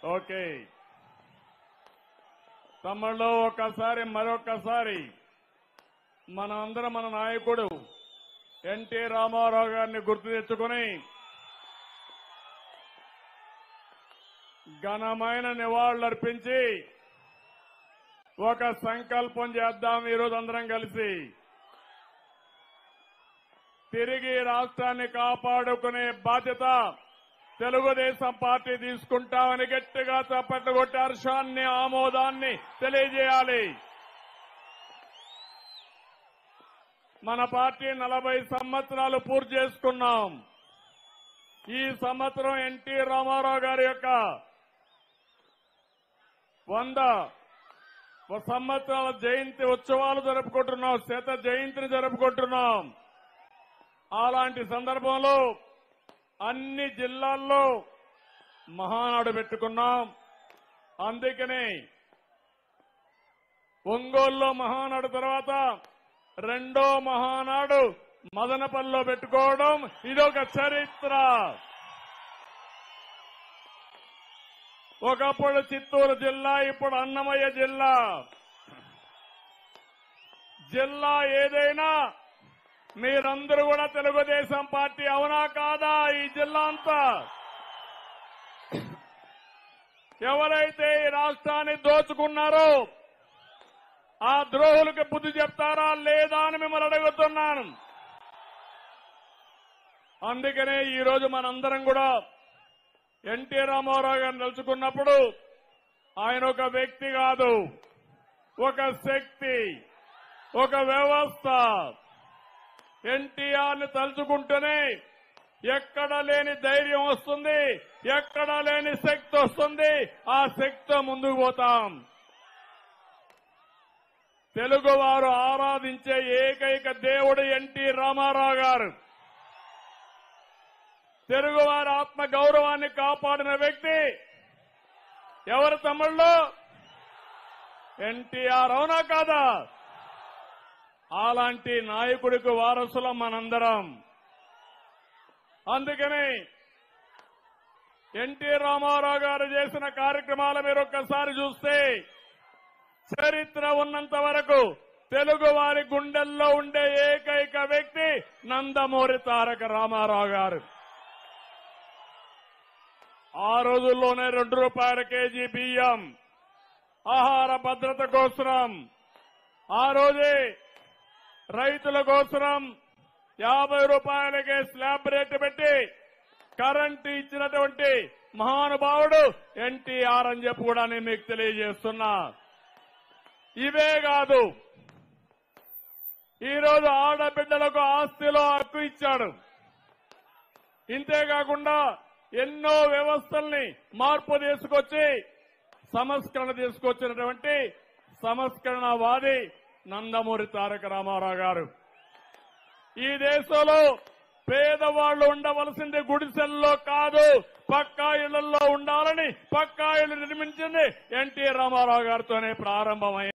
okay తమ్ముళ్ళు ఒకసారి మరొకసారి మన అందరం మన నాయకుడు ఎన్టీ రామారావు గారిని గుర్తు తెచ్చుకుని ఘనమైన నివాళులర్పించి ఒక సంకల్పం చేద్దాం ఈరోజు అందరం కలిసి తిరిగి రాష్ట్రాన్ని కాపాడుకునే బాధ్యత తెలుగుదేశం పార్టీ తీసుకుంటామని గట్టిగా చప్పట్లు కొట్టి హర్షాన్ని ఆమోదాన్ని తెలియజేయాలి మన పార్టీ నలభై సంవత్సరాలు పూర్తి చేసుకున్నాం ఈ సంవత్సరం ఎన్టీ రామారావు గారి యొక్క వంద సంవత్సరాల జయంతి ఉత్సవాలు జరుపుకుంటున్నాం శత జయంతిని జరుపుకుంటున్నాం అలాంటి సందర్భంలో అన్ని జిల్లాల్లో మహానాడు పెట్టుకున్నాం అందుకనే ఒంగోలులో మహానాడు తర్వాత రెండో మహానాడు మదనపల్లిలో పెట్టుకోవడం ఇదొక చరిత్ర ఒకప్పుడు చిత్తూరు జిల్లా ఇప్పుడు అన్నమయ్య జిల్లా జిల్లా ఏదైనా మీరందరూ కూడా తెలుగుదేశం పార్టీ అవునా కాదా ఈ జిల్లా అంతా ఎవరైతే ఈ రాష్ట్రాన్ని దోచుకున్నారో ఆ ద్రోహులకు బుద్ధి చెప్తారా లేదా అని మిమ్మల్ని అడుగుతున్నాను అందుకనే ఈ రోజు మనందరం కూడా ఎన్టీ రామారావు గారిని నిలుచుకున్నప్పుడు ఆయన ఒక వ్యక్తి కాదు ఒక శక్తి ఒక వ్యవస్థ ఎన్టీఆర్ ని తలుచుకుంటేనే ఎక్కడ లేని ధైర్యం వస్తుంది ఎక్కడ లేని శక్తి వస్తుంది ఆ శక్తితో ముందుకు పోతాం తెలుగువారు ఆరాధించే ఏకైక దేవుడు ఎన్టీ రామారావు గారు తెలుగువారి ఆత్మ గౌరవాన్ని కాపాడిన వ్యక్తి ఎవరు తమ్ముళ్ళు ఎన్టీఆర్ అవునా కాదా అలాంటి నాయకుడికి వారసులం మనందరం అందుకని ఎన్టీ రామారావు గారు చేసిన కార్యక్రమాలు మీరు ఒక్కసారి చూస్తే చరిత్ర ఉన్నంత వరకు తెలుగు వారి గుండెల్లో ఉండే ఏకైక వ్యక్తి నందమూరి తారక రామారావు గారు ఆ రోజుల్లోనే రెండు రూపాయల కేజీ బియ్యం ఆహార భద్రత కోసం ఆ రోజే రైతుల కోసం యాభై రూపాయలకే స్లాబ్ రేటు పెట్టి కరెంటు ఇచ్చినటువంటి మహానుభావుడు ఎన్టీఆర్ అని చెప్పి కూడా నేను మీకు తెలియజేస్తున్నా ఇవే కాదు ఈరోజు ఆడబిడ్డలకు ఆస్తిలో హక్కు ఇచ్చాడు ఇంతేకాకుండా ఎన్నో వ్యవస్థల్ని మార్పు తీసుకొచ్చి సంస్కరణ తీసుకొచ్చినటువంటి సంస్కరణవాది నందమూరి తారక రామారావు గారు ఈ దేశంలో పేదవాళ్లు ఉండవలసింది గుడిసెల్లో కాదు పక్కా ఇళ్లలో ఉండాలని పక్కా ఇళ్లు నిర్మించింది ఎన్టీ రామారావు గారితోనే ప్రారంభమైంది